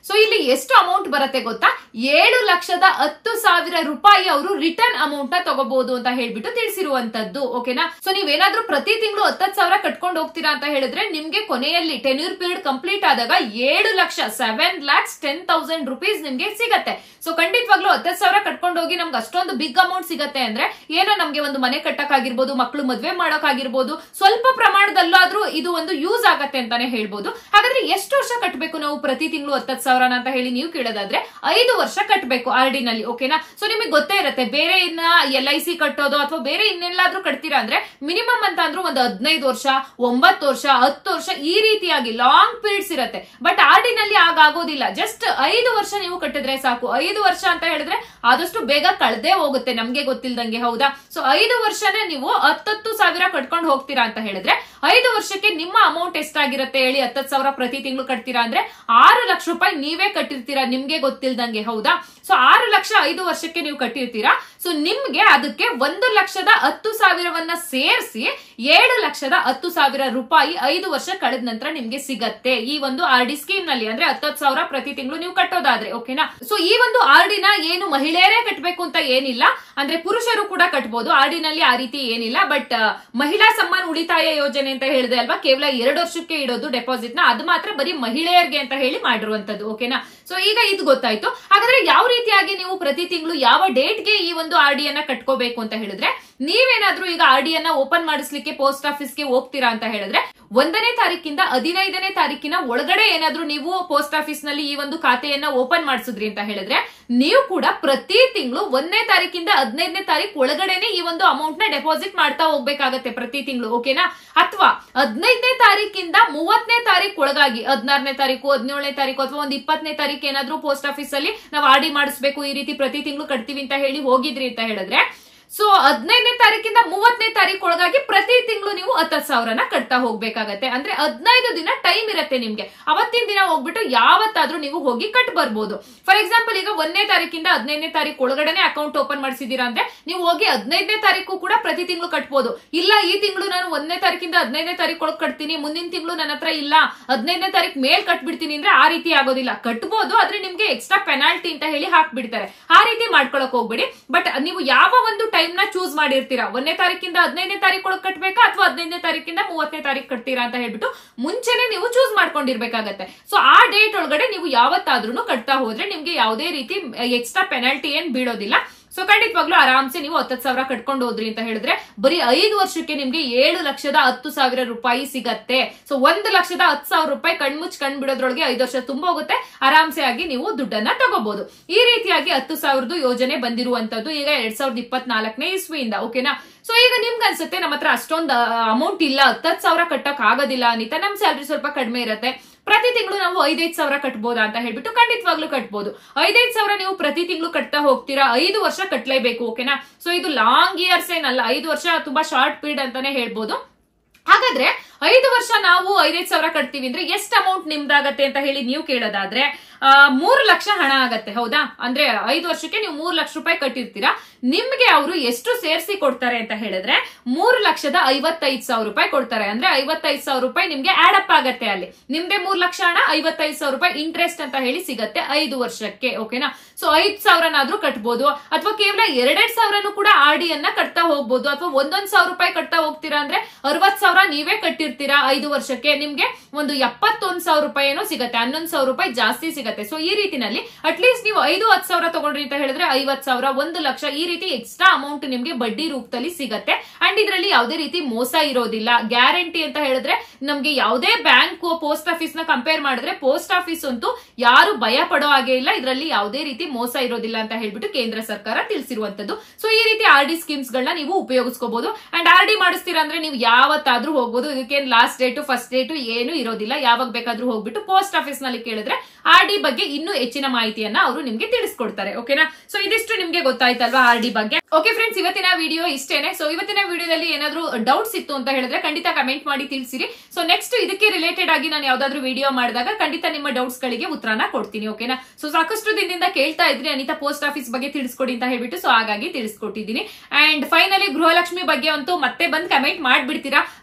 ಸೊ ಇಲ್ಲಿ ಎಷ್ಟು ಅಮೌಂಟ್ ಬರುತ್ತೆ ಗೊತ್ತಾ ಏಳು ಲಕ್ಷದ ಹತ್ತು ಸಾವಿರ ರೂಪಾಯಿ ಅವರು ರಿಟರ್ನ್ ಅಮೌಂಟ್ ನ ತಗೋಬಹುದು ಅಂತ ಹೇಳ್ಬಿಟ್ಟು ತಿಳಿಸಿರುವಂತದ್ದು ಓಕೆನಾ ಸೊ ನೀವೇನಾದ್ರೂ ಪ್ರತಿ ತಿಂಗಳು ಹತ್ತತ್ತು ಸಾವಿರ ಕಟ್ಕೊಂಡು ಹೋಗ್ತೀರಾ ಅಂತ ಹೇಳಿದ್ರೆ ನಿಮ್ಗೆ ಕೊನೆಯಲ್ಲಿ ಟೆನ್ಯೂರ್ ಪೀರಿಯಡ್ ಕಂಪ್ಲೀಟ್ ಆದಾಗ ಏಳು lakh seven lakhs ten thousand rupees ನಿಮ್ಗೆ ಸಿಗತ್ತೆ ಸೊ ಖಂಡಿತವಾಗ್ಲೂ ಹತ್ತತ್ತು ಸಾವಿರ ಕಟ್ಕೊಂಡು ಹೋಗಿ ನಮ್ಗೆ ಅಷ್ಟೊಂದು ಬಿಗ್ ಅಮೌಂಟ್ ಸಿಗತ್ತೆ ಅಂದ್ರೆ ಏನೋ ನಮ್ಗೆ ಒಂದು ಮನೆ ಕಟ್ಟಕ್ಕಾಗಿರ್ಬೋದು ಮಕ್ಕಳು ಮದ್ವೆ ಮಾಡೋಕ್ಕಾಗಿರ್ಬೋದು ಸ್ವಲ್ಪ ಪ್ರಮಾಣದಲ್ಲಾದ್ರೂ ಇದು ಒಂದು ಯೂಸ್ ಆಗತ್ತೆ ಅಂತಾನೆ ಹೇಳ್ಬೋದು ಹಾಗಾದ್ರೆ ಎಷ್ಟು ವರ್ಷ ಕಟ್ಟಬೇಕು ನಾವು ಪ್ರತಿ ತಿಂಗಳು ಹತ್ತತ್ತು ಸಾವಿರನ ಅಂತ ಹೇಳಿ ನೀವು ಕೇಳೋದಾದ್ರೆ ಐದು ವರ್ಷ ಕಟ್ಟಬೇಕು ಆರ್ ಡಿ ನಲ್ಲಿ ಓಕೆನಾ ಸೊ ನಿಮಗೆ ಗೊತ್ತೇ ಇರುತ್ತೆ ಬೇರೆ ಇನ್ನ ಎಲ್ ಐ ಸಿ ಕಟ್ಟೋದು ಅಥವಾ ಬೇರೆ ಇನ್ನೆಲ್ಲಾದ್ರೂ ಕಟ್ತೀರಾ ಅಂದ್ರೆ ಮಿನಿಮಮ್ ಅಂತ ಅಂದ್ರೂ ಒಂದು ಹದಿನೈದು ವರ್ಷ ಒಂಬತ್ತು ವರ್ಷ ಹತ್ತು ವರ್ಷ ಈ ರೀತಿಯಾಗಿ ಲಾಂಗ್ ಪೀರಿಯಡ್ಸ್ ಇರುತ್ತೆ ಬಟ್ ಆರ್ ಡಿ ನಲ್ಲಿ ಆಗೋದಿಲ್ಲ ಜಸ್ಟ್ ಐದು ವರ್ಷ ನೀವು ಕಟ್ಟಿದ್ರೆ ಸಾಕು ಐದು ವರ್ಷ ಅಂತ ಹೇಳಿದ್ರೆ ಆದಷ್ಟು ಬೇಗ ಕಳ್ದೇ ಹೋಗುತ್ತೆ ನಮ್ಗೆ ಗೊತ್ತಿಲ್ದಂಗೆ ಹೌದಾ ಸೊ ಐದು ವರ್ಷನೇ ನೀವು ಹತ್ತತ್ತು ಸಾವಿರ ಕಟ್ಕೊಂಡು ಹೋಗ್ತೀರಾ ಅಂತ ಹೇಳಿದ್ರೆ ಐದು ವರ್ಷಕ್ಕೆ ನಿಮ್ಮ ಅಮೌಂಟ್ ಎಷ್ಟಾಗಿರುತ್ತೆ ಹೇಳಿ ಹತ್ತತ್ತು ಸಾವಿರ ಪ್ರತಿ ತಿಂಗಳು ಕಟ್ತೀರಾ ಅಂದ್ರೆ ಆರು ಲಕ್ಷ ರೂಪಾಯಿ ನೀವೇ ಕಟ್ಟಿರ್ತೀರಾ ನಿಮ್ಗೆ ಗೊತ್ತಿಲ್ದಂಗೆ ಹೌದಾ ಸೊ ಆರು ಲಕ್ಷ ಐದು ವರ್ಷಕ್ಕೆ ನೀವು ಕಟ್ಟಿರ್ತೀರಾ ಸೊ ನಿಮ್ಗೆ ಅದಕ್ಕೆ ಒಂದು ಲಕ್ಷದ ಹತ್ತು ಸಾವಿರವನ್ನ ಸೇರಿಸಿ ಏಳು ಲಕ್ಷದ ಹತ್ತು ಸಾವಿರ ರೂಪಾಯಿ ಐದು ವರ್ಷ ಕಳೆದ ನಂತರ ನಿಮ್ಗೆ ಸಿಗತ್ತೆ ಈ ಒಂದು ಆರ್ ಡಿ ಸ್ಕೀಮ್ ನಲ್ಲಿ ಅಂದ್ರೆ ಹತ್ತತ್ತು ಸಾವಿರ ಪ್ರತಿ ತಿಂಗಳು ನೀವು ಕಟ್ಟೋದಾದ್ರೆ ಓಕೆನಾ ಸೊ ಈ ಒಂದು ಆರ್ ಡಿನ ಏನು ಮಹಿಳೆಯರೇ ಕಟ್ಟಬೇಕು ಅಂತ ಏನಿಲ್ಲ ಅಂದ್ರೆ ಪುರುಷರು ಕೂಡ ಕಟ್ಬೋದು ಆರ್ ಡಿ ನಲ್ಲಿ ಆ ರೀತಿ ಏನಿಲ್ಲ ಬಟ್ ಮಹಿಳಾ ಸಮ್ಮಾನ್ ಉಳಿತಾಯ ಯೋಜನೆ ಅಂತ ಹೇಳಿದೆ ಅಲ್ವಾ ಕೇವಲ ಎರಡು ವರ್ಷಕ್ಕೆ ಇಡೋದು ಡೆಪಾಸಿಟ್ ನ ಅದು ಮಾತ್ರ ಬರೀ ಮಹಿಳೆಯರಿಗೆ ಅಂತ ಹೇಳಿ ಮಾಡಿರುವಂತದ್ದು ಓಕೆನಾ ಸೊ ಈಗ ಇದು ಗೊತ್ತಾಯ್ತು ಹಾಗಾದ್ರೆ ಯಾವ ರೀತಿಯಾಗಿ ನೀವು ಪ್ರತಿ ತಿಂಗಳು ಯಾವ ಡೇಟ್ಗೆ ಈ ಒಂದು ಆರ್ ಡಿ ಅನ್ನ ಕಟ್ಕೋಬೇಕು ಅಂತ ಹೇಳಿದ್ರೆ ನೀವೇನಾದ್ರೂ ಈಗ ಆರ್ ಡಿ ಅನ್ನ ಓಪನ್ ಮಾಡಿಸ್ಲಿಕ್ಕೆ ಪೋಸ್ಟ್ ಆಫೀಸ್ಗೆ ಹೋಗ್ತೀರಾ ಅಂತ ಹೇಳಿದ್ರೆ ಒಂದನೇ ತಾರೀಕಿಂದ ಹದಿನೈದನೇ ತಾರೀಕಿನ ಒಳಗಡೆ ಏನಾದ್ರೂ ನೀವು ಪೋಸ್ಟ್ ಆಫೀಸ್ ನಲ್ಲಿ ಈ ಒಂದು ಖಾತೆಯನ್ನ ಓಪನ್ ಮಾಡಿಸಿದ್ರಿ ಅಂತ ಹೇಳಿದ್ರೆ ನೀವು ಕೂಡ ಪ್ರತಿ ತಿಂಗಳು ಒಂದನೇ ತಾರೀಕಿಂದ ಹದಿನೈದನೇ ತಾರೀಕು ಒಳಗಡೆನೆ ಈ ಒಂದು ಅಮೌಂಟ್ ನ ಡೆಪಾಸಿಟ್ ಮಾಡ್ತಾ ಹೋಗ್ಬೇಕಾಗತ್ತೆ ಪ್ರತಿ ತಿಂಗಳು ಓಕೆನಾ ಅಥವಾ ಹದಿನೈದನೇ ತಾರೀಕಿಂದ ಮೂವತ್ತನೇ ತಾರೀಕು ಒಳಗಾಗಿ ಹದಿನಾರನೇ ತಾರೀಕು ಹದಿನೇಳನೇ ತಾರೀಕು ಅಥವಾ ಒಂದು ಇಪ್ಪತ್ತನೇ ತಾರೀಕು ಏನಾದ್ರೂ ಪೋಸ್ಟ್ ಆಫೀಸ್ ಅಲ್ಲಿ ನಾವು ಆರ್ ಡಿ ಮಾಡಿಸ್ಬೇಕು ಈ ರೀತಿ ಪ್ರತಿ ತಿಂಗಳು ಕಟ್ತೀವಿ ಅಂತ ಹೇಳಿ ಹೋಗಿದ್ರಿ ಅಂತ ಹೇಳಿದ್ರೆ ಸೊ ಹದಿನೈದನೇ ತಾರೀಕಿಂದ ಮೂವತ್ತನೇ ತಾರೀಕು ಒಳಗಾಗಿ ಪ್ರತಿ ತಿಂಗಳು ನೀವು ಹತ್ತತ್ತು ಸಾವಿರನ ಕಟ್ತಾ ಹೋಗ್ಬೇಕಾಗತ್ತೆ ಅಂದ್ರೆ ಹದಿನೈದು ದಿನ ಟೈಮ್ ಇರುತ್ತೆ ನಿಮ್ಗೆ ಅವತ್ತಿನ ದಿನ ಹೋಗ್ಬಿಟ್ಟು ಯಾವತ್ತಾದ್ರೂ ನೀವು ಹೋಗಿ ಕಟ್ ಬರ್ಬೋದು ಫಾರ್ ಎಕ್ಸಾಂಪಲ್ ಈಗ ಒಂದನೇ ತಾರೀಕಿಂದ ಹದಿನೈದನೇ ತಾರೀಕು ಒಳಗಡೆನೆ ಅಕೌಂಟ್ ಓಪನ್ ಮಾಡಿಸಿದೀರಾ ಅಂದ್ರೆ ನೀವು ಹೋಗಿ ಹದಿನೈದನೇ ತಾರೀಕು ಕೂಡ ಪ್ರತಿ ತಿಂಗಳು ಕಟ್ಬೋದು ಇಲ್ಲ ಈ ತಿಂಗಳು ನಾನು ಒಂದನೇ ತಾರೀಕಿಂದ ಹದಿನೈದನೇ ತಾರೀಕು ಒಳಗೆ ಕಟ್ತೀನಿ ಮುಂದಿನ ತಿಂಗಳು ನನ್ನ ಹತ್ರ ಇಲ್ಲ ಹದಿನೈದನೇ ತಾರೀಕು ಮೇಲ್ ಕಟ್ಬಿಡ್ತೀನಿ ಅಂದ್ರೆ ಆ ರೀತಿ ಆಗೋದಿಲ್ಲ ಕಟ್ಬೋದು ಆದ್ರೆ ನಿಮ್ಗೆ ಎಕ್ಸ್ಟ್ರಾ ಪೆನಾಲ್ಟಿ ಅಂತ ಹೇಳಿ ಹಾಕ್ಬಿಡ್ತಾರೆ ಆ ರೀತಿ ಮಾಡ್ಕೊಳಕ್ ಹೋಗ್ಬೇಡಿ ಬಟ್ ನೀವು ಯಾವ ಒಂದು ಟೈಮ್ ನ ಚೂಸ್ ಮಾಡಿರ್ತೀರಾ ಒಂದನೇ ತಾರೀಕಿಂದ ಹದಿನೈದನೇ ತಾರೀಕು ಒಳಗೆ ಕಟ್ಬೇಕಾ ಅಥವಾ ಹದಿನೈದನೇ ತಾರೀಕಿಂದ ಮೂವತ್ತನೇ ತಾರೀಕು ಕಟ್ತೀರಾ ಅಂತ ಹೇಳ್ಬಿಟ್ಟು ಮುಂಚೆನೆ ನೀವು ಚೂಸ್ ಮಾಡ್ಕೊಂಡಿರ್ಬೇಕಾಗತ್ತೆ ಸೊ ಆ ಡೇಟ್ ಒಳಗಡೆ ನೀವು ಯಾವತ್ತಾದ್ರೂ ಕಟ್ತಾ ಹೋದ್ರೆ ನಿಮ್ಗೆ ಯಾವುದೇ ರೀತಿ ಎಕ್ಸ್ಟ್ರಾ ಪೆನಾಲ್ಟಿ ಏನ್ ಬೀಳೋದಿಲ್ಲ ಸೊ ಖಂಡಿತವಾಗ್ಲೂ ಆರಾಮ್ಸೆ ನೀವು ಹತ್ತತ್ತು ಸಾವಿರ ಕಟ್ಕೊಂಡು ಹೋದ್ರಿ ಅಂತ ಹೇಳಿದ್ರೆ ಬರೀ ಐದು ವರ್ಷಕ್ಕೆ ನಿಮ್ಗೆ ಏಳು ಲಕ್ಷದ ಹತ್ತು ಸಾವಿರ ರೂಪಾಯಿ ಸಿಗತ್ತೆ ಸೊ ಒಂದು ಲಕ್ಷದ ಹತ್ತು ಸಾವಿರ ರೂಪಾಯಿ ಕಣ್ಮುಚ್ ಕಣ್ ಬಿಡೋದ್ರೊಳಗೆ ಐದು ವರ್ಷ ತುಂಬ ಹೋಗುತ್ತೆ ಆರಾಮ್ಸೆ ಆಗಿ ನೀವು ದುಡ್ಡನ್ನ ತಗೋಬಹುದು ಈ ರೀತಿಯಾಗಿ ಹತ್ತು ಸಾವಿರದ್ದು ಯೋಜನೆ ಬಂದಿರುವಂತದ್ದು ಈಗ ಎರಡ್ ಸಾವಿರದ ಇಪ್ಪತ್ನಾಲ್ಕನೇ ಇಸ್ವಿಯಿಂದ ಓಕೆನಾ ಸೊ ಈಗ ನಿಮ್ಗೆ ಅನ್ಸುತ್ತೆ ನಮ್ಮ ಹತ್ರ ಅಷ್ಟೊಂದು ಅಮೌಂಟ್ ಇಲ್ಲ ಹತ್ತತ್ತು ಸಾವಿರ ಕಟ್ಟಕ್ ಆಗೋದಿಲ್ಲ ಅನಿತಾ ನಮ್ ಸ್ಯಾಲ್ರಿ ಸ್ವಲ್ಪ ಕಡಿಮೆ ಇರುತ್ತೆ ಪ್ರತಿ ತಿಂಗಳು ನಾವು ಐದೈದು ಸಾವಿರ ಕಟ್ಬೋದಾ ಅಂತ ಹೇಳ್ಬಿಟ್ಟು ಖಂಡಿತವಾಗ್ಲೂ ಕಟ್ಬೋದು ಐದೈದು ಸಾವಿರ ನೀವು ಪ್ರತಿ ತಿಂಗಳು ಕಟ್ತಾ ಹೋಗ್ತೀರಾ ಐದು ವರ್ಷ ಕಟ್ಲೇಬೇಕು ಓಕೆನಾ ಸೊ ಇದು ಲಾಂಗ್ ಇಯರ್ಸ್ ಏನಲ್ಲ ಐದು ವರ್ಷ ತುಂಬಾ ಶಾರ್ಟ್ ಪೀರಿಯಡ್ ಅಂತಾನೆ ಹೇಳ್ಬೋದು ಹಾಗಾದ್ರೆ ಐದು ವರ್ಷ ನಾವು ಐದೈದು ಸಾವಿರ ಕಟ್ತೀವಿ ಅಂದ್ರೆ ಎಷ್ಟು ಅಮೌಂಟ್ ನಿಮ್ದಾಗತ್ತೆ ಅಂತ ಹೇಳಿ ನೀವು ಕೇಳೋದಾದ್ರೆ ಆ, ಮೂರು ಲಕ್ಷ ಹಣ ಆಗತ್ತೆ ಹೌದಾ ಅಂದ್ರೆ ಐದು ವರ್ಷಕ್ಕೆ ನೀವು ಮೂರು ಲಕ್ಷ ರೂಪಾಯಿ ಕಟ್ಟಿರ್ತೀರಾ ನಿಮ್ಗೆ ಅವರು ಎಷ್ಟು ಸೇರಿಸಿ ಕೊಡ್ತಾರೆ ಅಂತ ಹೇಳಿದ್ರೆ ಮೂರು ಲಕ್ಷದ ಐವತ್ತೈದು ಸಾವಿರ ರೂಪಾಯಿ ಕೊಡ್ತಾರೆ ಅಂದ್ರೆ ಐವತ್ತೈದು ಸಾವಿರ ರೂಪಾಯಿ ನಿಮ್ಗೆ ಆಡ್ ಅಪ್ ಆಗತ್ತೆ ಅಲ್ಲಿ ನಿಮ್ದೆ ಮೂರು ಲಕ್ಷ ಹಣ ಐವತ್ತೈದು ಸಾವಿರ ರೂಪಾಯಿ ಇಂಟ್ರೆಸ್ಟ್ ಅಂತ ಹೇಳಿ ಸಿಗತ್ತೆ ಐದು ವರ್ಷಕ್ಕೆ ಓಕೆನಾ ಸೊ ಐದ್ ಸಾವಿರನಾದ್ರೂ ಕಟ್ಬೋದು ಅಥವಾ ಕೇವಲ ಎರಡೆರಡ್ ಸಾವಿರನು ಕೂಡ ಆರ್ ಡಿ ಅನ್ನ ಕಟ್ತಾ ಹೋಗ್ಬೋದು ಅಥವಾ ಒಂದೊಂದ್ ಸಾವಿರ ರೂಪಾಯಿ ಕಟ್ತಾ ಹೋಗ್ತೀರಾ ಅಂದ್ರೆ ಅರವತ್ ಸಾವಿರ ನೀವೇ ಕಟ್ಟಿರ್ತೀರಾ ಐದು ವರ್ಷಕ್ಕೆ ನಿಮ್ಗೆ ಒಂದು ಎಪ್ಪತ್ತೊಂದ್ ಸಾವಿರ ರೂಪಾಯಿ ಏನೋ ಸಿಗತ್ತೆ ಹನ್ನೊಂದ್ ಸಾವಿರ ರೂಪಾಯಿ ಜಾಸ್ತಿ ಸಿಗತ್ತೆ ಸೊ ಈ ರೀತಿನಲ್ಲಿ ಅಟ್ಲೀಸ್ಟ್ ನೀವು ಐದು ಹತ್ತು ಸಾವಿರ ತಗೊಂಡ್ರಿ ಅಂತ ಹೇಳಿದ್ರೆ ಐವತ್ ಸಾವಿರ ಒಂದು ಲಕ್ಷ ಈ ರೀತಿ ಎಕ್ಸ್ಟ್ರಾ ಅಮೌಂಟ್ ನಿಮ್ಗೆ ಬಡ್ಡಿ ರೂಪದಲ್ಲಿ ಸಿಗತ್ತೆ ಅಂಡ್ ಇದರಲ್ಲಿ ಯಾವುದೇ ರೀತಿ ಮೋಸ ಇರೋದಿಲ್ಲ ಗ್ಯಾರಂಟಿ ಅಂತ ಹೇಳಿದ್ರೆ ನಮ್ಗೆ ಯಾವುದೇ ಬ್ಯಾಂಕ್ ಪೋಸ್ಟ್ ಆಫೀಸ್ ನ ಕಂಪೇರ್ ಮಾಡಿದ್ರೆ ಪೋಸ್ಟ್ ಆಫೀಸ್ ಅಂತೂ ಯಾರು ಭಯ ಪಡೋ ಹಾಗೆ ಇಲ್ಲ ಇದರಲ್ಲಿ ಯಾವುದೇ ರೀತಿ ಮೋಸ ಇರೋದಿಲ್ಲ ಅಂತ ಹೇಳ್ಬಿಟ್ಟು ಕೇಂದ್ರ ಸರ್ಕಾರ ತಿಳಿಸಿರುವಂತದ್ದು ಸೊ ಈ ರೀತಿ ಆರ್ ಡಿ ಸ್ಕೀಮ್ಸ್ ಗಳನ್ನ ನೀವು ಉಪಯೋಗಿಸ್ಕೋಬಹುದು ಅಂಡ್ ಆರ್ ಡಿ ಮಾಡಿಸ್ತೀರಾ ಅಂದ್ರೆ ನೀವು ಯಾವತ್ತಾದ್ರೂ ಹೋಗ್ಬೋದು ಇದಕ್ಕೆ ಲಾಸ್ಟ್ ಡೇಟು ಫಸ್ಟ್ ಡೇಟು ಏನು ಇರೋದಿಲ್ಲ ಯಾವಾಗ ಬೇಕಾದ್ರೂ ಹೋಗ್ಬಿಟ್ಟು ಪೋಸ್ಟ್ ಆಫೀಸ್ ನಲ್ಲಿ ಕೇಳಿದ್ರೆ ಆರ್ ಡಿ ಬಗ್ಗೆ ಇನ್ನೂ ಹೆಚ್ಚಿನ ಮಾಹಿತಿಯನ್ನ ಅವರು ನಿಮ್ಗೆ ತಿಳಿಸ್ಕೊಡ್ತಾರೆ ಓಕೆನಾ ಸೊ ಇದಿಷ್ಟು ನಿಮ್ಗೆ ಗೊತ್ತಾಯ್ತಲ್ವಾ ಆರ್ ಡಿ ಬಗ್ಗೆ ಓಕೆ ಫ್ರೆಂಡ್ಸ್ ಇವತ್ತಿನ ವಿಡಿಯೋ ಇಷ್ಟೇನೆ ಸೊ ಇವತ್ತಿನ ವಿಡಿಯೋದಲ್ಲಿ ಏನಾದ್ರೂ ಡೌಟ್ಸ್ ಇತ್ತು ಅಂತ ಹೇಳಿದ್ರೆ ಖಂಡಿತ ಕಮೆಂಟ್ ಮಾಡಿ ತಿಳಿಸಿರಿ ಸೊ ನೆಕ್ಸ್ಟ್ ಇದಕ್ಕೆ ರಿಲೇಟೆಡ್ ಆಗಿ ನಾನು ಯಾವ್ದಾದ್ರು ವಿಡಿಯೋ ಮಾಡಿದಾಗ ಖಂಡಿತ ನಿಮ್ಮ ಡೌಟ್ಸ್ ಗಳಿಗೆ ಉತ್ತರನ ಕೊಡ್ತೀನಿ ಓಕೆನಾ ಸೊ ಸಾಕಷ್ಟು ದಿನದಿಂದ ಕೇಳ್ತಾ ಇದ್ರಿ ಅನಿತಾ ಪೋಸ್ಟ್ ಆಫೀಸ್ ಬಗ್ಗೆ ತಿಳಿಸ್ಕೊಡಿ ಅಂತ ಹೇಳ್ಬಿಟ್ಟು ಸೊ ಹಾಗಾಗಿ ತಿಳಿಸ್ಕೊಟ್ಟಿದ್ದೀನಿ ಅಂಡ್ ಫೈನಲಿ ಗೃಹಲಕ್ಷ್ಮಿ ಬಗ್ಗೆ ಅಂತೂ ಮತ್ತೆ ಬಂದ್ ಕಮೆಂಟ್ ಮಾಡ್ಬಿಡ್ತೀರಾ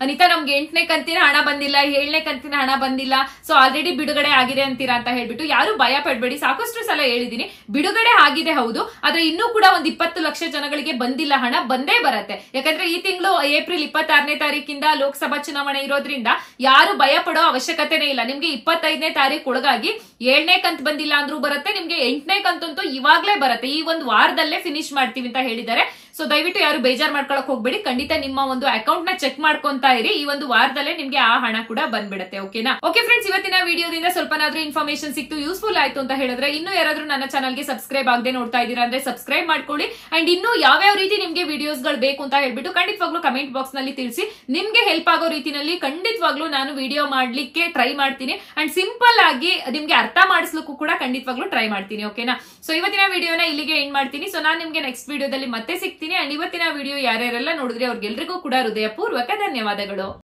ಅನಿತಾ ನಮ್ಗೆ ಎಂಟನೇ ಕಂತಿನ ಹಣ ಬಂದಿಲ್ಲ ಏಳನೇ ಕಂತಿನ ಹಣ ಬಂದಿಲ್ಲ ಸೊ ಆಲ್ರೆಡಿ ಬಿಡುಗಡೆ ಆಗಿದೆ ಅಂತೀರಾ ಅಂತ ಹೇಳ್ಬಿಟ್ಟು ಯಾರು ಭಯ ಪಡ್ಬೇಡಿ ಸಾಕಷ್ಟು ಸಲ ಹೇಳಿದೀನಿ ಬಿಡುಗಡೆ ಆಗಿದೆ ಹೌದು ಆದ್ರೆ ಇನ್ನೂ ಕೂಡ ಒಂದ್ ಇಪ್ಪತ್ತು ಲಕ್ಷ ಜನಗಳಿಗೆ ಬಂದಿಲ್ಲ ಹಣ ಬಂದೇ ಬರತ್ತೆ ಯಾಕಂದ್ರೆ ಈ ತಿಂಗಳು ಏಪ್ರಿಲ್ ಇಪ್ಪತ್ತಾರನೇ ತಾರೀಕಿಂದ ಲೋಕಸಭಾ ಚುನಾವಣೆ ಇರೋದ್ರಿಂದ ಯಾರು ಭಯ ಪಡೋ ಅವಶ್ಯಕತೆನೇ ಇಲ್ಲ ನಿಮ್ಗೆ ಇಪ್ಪತ್ತೈದನೇ ತಾರೀಕು ಒಳಗಾಗಿ ಏಳನೇ ಕಂತ್ ಬಂದಿಲ್ಲ ಅಂದ್ರೂ ಬರುತ್ತೆ ನಿಮ್ಗೆ ಎಂಟನೇ ಕಂತಂತೂ ಇವಾಗ್ಲೇ ಬರುತ್ತೆ ಈ ಒಂದು ವಾರದಲ್ಲೇ ಫಿನಿಶ್ ಮಾಡ್ತೀವಿ ಅಂತ ಹೇಳಿದ್ದಾರೆ ಸೊ ದಯವಿಟ್ಟು ಯಾರು ಬೇಜಾರ್ ಮಾಡ್ಕೊಳಕ್ ಹೋಗ್ಬೇಡಿ ಖಂಡಿತ ನಿಮ್ಮ ಒಂದು ಅಕೌಂಟ್ ನ ಚೆಕ್ ಮಾಡ್ಕೊಂತಾ ಇರಿ ಈ ಒಂದು ವಾರದಲ್ಲೇ ನಿಮ್ಗೆ ಆ ಹಣ ಕೂಡ ಬಂದ್ಬಿಡುತ್ತೆ ಓಕೆನಾ ಓಕೆ ಫ್ರೆಂಡ್ಸ್ ಇವತ್ತಿನ ವಿಡಿಯೋದಿಂದ ಸ್ವಲ್ಪನಾದ್ರೂ ಇನ್ಫಾರ್ಮೇಶನ್ ಸಿಕ್ತು ಯೂಸ್ಫುಲ್ ಆಯ್ತು ಅಂತ ಹೇಳಿದ್ರೆ ಇನ್ನು ಯಾರಾದ್ರೂ ನನ್ನ ಚಾನಲ್ಗೆ ಸಬ್ಸ್ಕ್ರೈಬ್ ಆಗದೆ ನೋಡ್ತಾ ಇದ್ದೀರಾ ಅಂದ್ರೆ ಸಬ್ಸ್ಕ್ರೈಬ್ ಮಾಡ್ಕೊಳ್ಳಿ ಅಂಡ್ ಇನ್ನು ಯಾವ್ಯಾವ ರೀತಿ ನಿಮ್ಗೆ ವಿಡಿಯೋಸ್ ಗಳು ಬೇಕು ಅಂತ ಹೇಳ್ಬಿಟ್ಟು ಖಂಡಿತವಾಗ್ಲೂ ಕಮೆಂಟ್ ಬಾಕ್ಸ್ ನಲ್ಲಿ ತಿಳಿಸಿ ನಿಮ್ಗೆ ಹೆಲ್ಪ್ ಆಗೋ ರೀತಿನಲ್ಲಿ ಖಂಡಿತವಾಗ್ಲೂ ನಾನು ವಿಡಿಯೋ ಮಾಡ್ಲಿಕ್ಕೆ ಟ್ರೈ ಮಾಡ್ತೀನಿ ಅಂಡ್ ಸಿಂಪಲ್ ಆಗಿ ನಿಮ್ಗೆ ಅರ್ಥ ಮಾಡಿಸ್ಲಿಕ್ಕೂ ಕೂಡ ಖಂಡಿತವಾಗ್ಲೂ ಟ್ರೈ ಮಾಡ್ತೀನಿ ಓಕೆನಾ ಸೊ ಇವತ್ತಿನ ವಿಡಿಯೋನ ಇಲ್ಲಿಗೆ ಎಂಡ್ ಮಾಡ್ತೀನಿ ಸೊ ನಾನು ನಿಮ್ಗೆ ನೆಕ್ಸ್ಟ್ ವಿಡಿಯೋದಲ್ಲಿ ಮತ್ತೆ ಸಿಗ್ತೀನಿ ಅಂಡ್ ಇವತ್ತಿನ ವಿಡಿಯೋ ಯಾರ್ಯಾರೆಲ್ಲ ನೋಡಿದ್ರೆ ಅವ್ರಿಗೆಲ್ರಿಗೂ ಕೂಡ ಹೃದಯಪೂರ್ವಕ ಧನ್ಯವಾದಗಳು